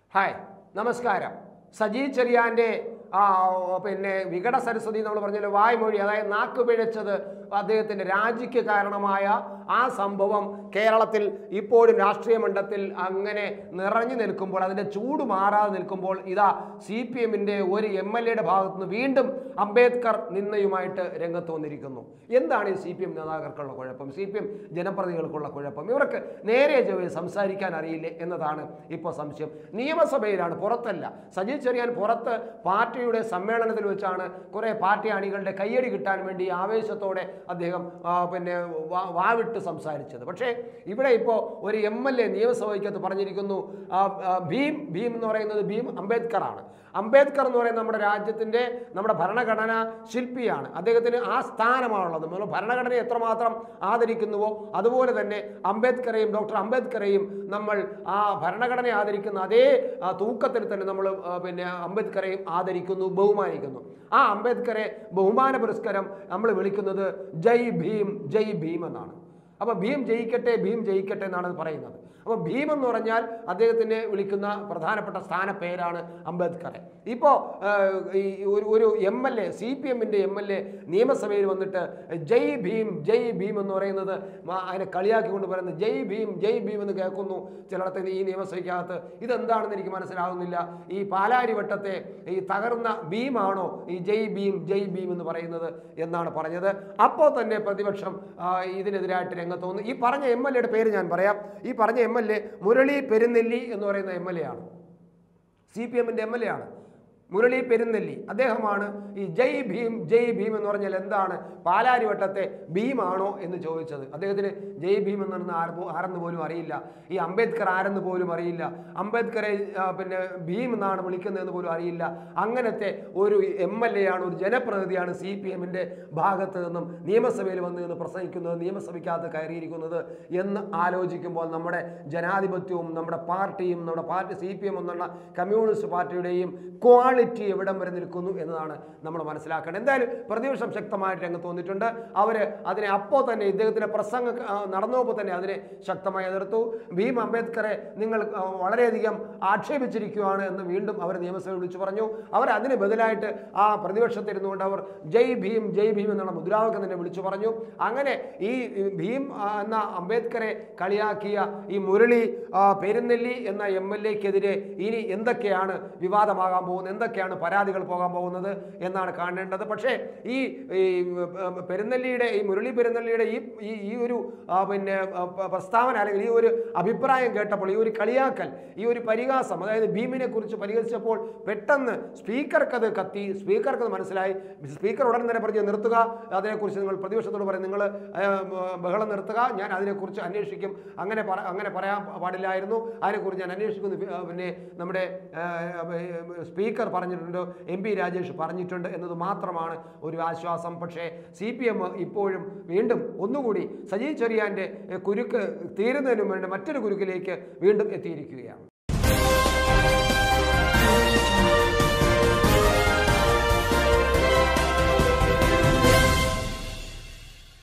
hi നമസ്കാരം സജി ചെറിയാൻ്റെ ആ, പിന്നെ വികട സരസ്വതി നമ്മൾ പറഞ്ഞല്ലോ വായ്മൊഴി അതായത് നാക്ക് പിഴച്ചത് അദ്ദേഹത്തിൻ്റെ രാജിക്ക് കാരണമായ ആ സംഭവം കേരളത്തിൽ ഇപ്പോഴും രാഷ്ട്രീയ മണ്ഡലത്തിൽ അങ്ങനെ നിറഞ്ഞു നിൽക്കുമ്പോൾ അതിൻ്റെ ചൂട് മാറാതെ നിൽക്കുമ്പോൾ ഇതാ സി പി എമ്മിൻ്റെ ഒരു എം എൽ എയുടെ ഭാഗത്തുനിന്ന് വീണ്ടും അംബേദ്കർ നിന്നയുമായിട്ട് രംഗത്ത് വന്നിരിക്കുന്നു എന്താണ് ഈ സി പി എം നേതാക്കൾക്കുള്ള കുഴപ്പം സി പി എം ജനപ്രതിനിധികൾക്കുള്ള കുഴപ്പം ഇവർക്ക് നേരെ ചൊവ്വേ സംസാരിക്കാൻ അറിയില്ലേ എന്നതാണ് ഇപ്പോൾ സംശയം നിയമസഭയിലാണ് പുറത്തല്ല സജി ചെറിയാൻ പുറത്ത് പാർട്ടിയുടെ സമ്മേളനത്തിൽ വെച്ചാണ് കുറേ പാർട്ടി അണികളുടെ കയ്യടി കിട്ടാൻ വേണ്ടി ആവേശത്തോടെ അദ്ദേഹം ആ, പിന്നെ വാ- വാവിട്ട് സംസാരിച്ചത് പക്ഷേ ഇവിടെ ഇപ്പോൾ ഒരു എം എൽ എ നിയമസഭയ്ക്കകത്ത് പറഞ്ഞിരിക്കുന്നു ആ, ആ, ഭീം ഭീം എന്ന് പറയുന്നത് ഭീം അംബേദ്കർ ആണ് അംബേദ്കർ എന്ന് പറയുന്നത് നമ്മുടെ രാജ്യത്തിൻ്റെ നമ്മുടെ ഭരണഘടന ശില്പിയാണ് അദ്ദേഹത്തിന് ആ സ്ഥാനമാണുള്ളത് നമ്മൾ ഭരണഘടനയെ എത്രമാത്രം ആദരിക്കുന്നുവോ അതുപോലെ തന്നെ അംബേദ്കറെയും ഡോക്ടർ അംബേദ്കറെയും നമ്മൾ ആ ഭരണഘടനയെ ആദരിക്കുന്ന അതേ ആ, തൂക്കത്തിൽ തന്നെ നമ്മൾ ആ, പിന്നെ അംബേദ്കറെയും ആദരിക്കുന്നു ബഹുമാനിക്കുന്നു ആ അംബേദ്കറെ ബഹുമാന പുരസ്കാരം നമ്മൾ വിളിക്കുന്നത് ജയ് ഭീം ജയ് ഭീം എന്നാണ് അപ്പോൾ ഭീം ജയിക്കട്ടെ ഭീം ജയിക്കട്ടെ എന്നാണ് അത് പറയുന്നത് അപ്പോൾ ഭീം എന്ന് പറഞ്ഞാൽ അദ്ദേഹത്തിനെ വിളിക്കുന്ന പ്രധാനപ്പെട്ട സ്ഥാന പേരാണ് അംബേദ്കറെ ഇപ്പോൾ ഈ ഒരു ഒരു M L A C P എമ്മിൻ്റെ എം എൽ എ നിയമസഭയിൽ വന്നിട്ട് ജയ് ഭീം ജയ് ഭീം എന്ന് പറയുന്നത് മ- അതിനെ കളിയാക്കിക്കൊണ്ട് പറയുന്നത് ജയ് ഭീം ജയ് ഭീം എന്ന് കേൾക്കുന്നു ചിലയിടത്ത് ഈ നിയമസഭയ്ക്കകത്ത് ഇതെന്താണെന്ന് എനിക്ക് മനസ്സിലാകുന്നില്ല ഈ പാലാരിവട്ടത്തെ ഈ തകർന്ന ഭീമാണോ ഈ ജയ് ഭീം ജയ് ഭീം എന്ന് പറയുന്നത് എന്നാണ് പറഞ്ഞത് അപ്പോൾ തന്നെ പ്രതിപക്ഷം ആ, ഇതിനെതിരായിട്ട് രംഗത്ത് വന്നു ഈ പറഞ്ഞ എം എൽ എയുടെ പേര് ഞാൻ പറയാം ഈ പറഞ്ഞ M L A Murali Perunnelli എന്ന് പറയുന്ന എം എൽ എ ആണ് സി പി എമ്മിൻ്റെ എം എൽ എ ആണ് മുരളി പെരുന്നെല്ലി അദ്ദേഹമാണ് ഈ ജയ് ഭീം ജയ് ഭീം എന്ന് പറഞ്ഞാൽ എന്താണ് പാലാരിവട്ടത്തെ ഭീമാണോ എന്ന് ചോദിച്ചത് അദ്ദേഹത്തിന് ജയ് ഭീം എന്ന് പറഞ്ഞാൽ ആർപ്പോ ആരെന്ന് പോലും അറിയില്ല ഈ അംബേദ്കർ ആരെന്ന് പോലും അറിയില്ല അംബേദ്കറെ ആ, പിന്നെ ഭീം എന്നാണ് വിളിക്കുന്നതെന്ന് പോലും അറിയില്ല അങ്ങനത്തെ ഒരു എം എൽ എ ആണ് ഒരു ജനപ്രതിനിധിയാണ് സി പി എമ്മിൻ്റെ ഭാഗത്ത് നിന്നും നിയമസഭയിൽ വന്ന് നിന്ന് പ്രസംഗിക്കുന്നത് നിയമസഭയ്ക്കകത്ത് കയറിയിരിക്കുന്നത് എന്ന് ആലോചിക്കുമ്പോൾ നമ്മുടെ ജനാധിപത്യവും നമ്മുടെ പാർട്ടിയും നമ്മുടെ പാർട്ടി സി പി എം എന്നുള്ള കമ്മ്യൂണിസ്റ്റ് പാർട്ടിയുടെയും ക്വാളിറ്റി എവിടം വരെ നിൽക്കുന്നു എന്നതാണ് നമ്മൾ മനസ്സിലാക്കേണ്ടത് എന്തായാലും പ്രതിപക്ഷം ശക്തമായിട്ട് രംഗത്ത് വന്നിട്ടുണ്ട് അവർ അതിനെ അപ്പോൾ തന്നെ ഇദ്ദേഹത്തിൻ്റെ പ്രസംഗം ആ, നടന്നപ്പോൾ തന്നെ അതിനെ ശക്തമായി എതിർത്തു ഭീം അംബേദ്കറെ നിങ്ങൾ ആ, വളരെയധികം ആക്ഷേപിച്ചിരിക്കുകയാണ് എന്ന് വീണ്ടും അവർ നിയമസഭയിൽ വിളിച്ചു പറഞ്ഞു അവർ അതിന് ബദലായിട്ട് ആ പ്രതിപക്ഷത്തിരുന്നുകൊണ്ട് അവർ ജയ് ഭീം ജയ് ഭീം എന്നുള്ള മുദ്രാവാക്യം തന്നെ വിളിച്ചു പറഞ്ഞു അങ്ങനെ ഈ ഈ ഭീം ആ, എന്ന അംബേദ്കറെ കളിയാക്കിയ ഈ മുരളി ആ, പെരുന്നെല്ലി എന്ന എം എൽ എക്കെതിരെ ഇനി എന്തൊക്കെയാണ് വിവാദമാകാൻ പോകുന്നത് എന്തൊക്കെയാണ് പരാതികൾ പോകാൻ പോകുന്നത് എന്നാണ് കാണേണ്ടത് പക്ഷേ ഈ ഈ, ഉം, പെരുന്നെല്ലിയുടെ ഈ മുരളി പെരുന്നെല്ലിയുടെ ഈ ഈ ഈ ഒരു ആ, പിന്നെ ആ, പ- പ്രസ്താവന അല്ലെങ്കിൽ ഈ ഒരു അഭിപ്രായം കേട്ടപ്പോൾ ഈ ഒരു കളിയാക്കൽ ഈ ഒരു പരിഹാസം അതായത് ഭീമിനെ കുറിച്ച് പരിഹസിച്ചപ്പോൾ പെട്ടെന്ന് സ്പീക്കർക്ക് അത് കത്തി സ്പീക്കർക്ക് അത് മനസ്സിലായി സ്പീക്കർ ഉടൻ തന്നെ പറഞ്ഞു നിർത്തുക അതിനെക്കുറിച്ച് നിങ്ങൾ പ്രതിപക്ഷത്തോട് പറയും നിങ്ങൾ ബഹളം നിർത്തുക ഞാൻ അതിനെക്കുറിച്ച് അന്വേഷിക്കും അങ്ങനെ പറ അങ്ങനെ പറയാൻ പാടില്ലായിരുന്നു അതിനെക്കുറിച്ച് ഞാൻ അന്വേഷിക്കുന്നു ആ, പിന്നെ നമ്മുടെ ആ, സ്പീക്കർ പറഞ്ഞിട്ടുണ്ട് എം പി രാജേഷ് പറഞ്ഞിട്ടുണ്ട് എന്നത് മാത്രമാണ് ഒരു ആശ്വാസം പക്ഷേ സി പി എം ഇപ്പോഴും വീണ്ടും ഒന്നുകൂടി സജി ചെറിയാൻ്റെ കുരുക്ക് തീരുന്നതിനും വേണ്ടി മറ്റൊരു കുരുക്കിലേക്ക് വീണ്ടും എത്തിയിരിക്കുകയാണ്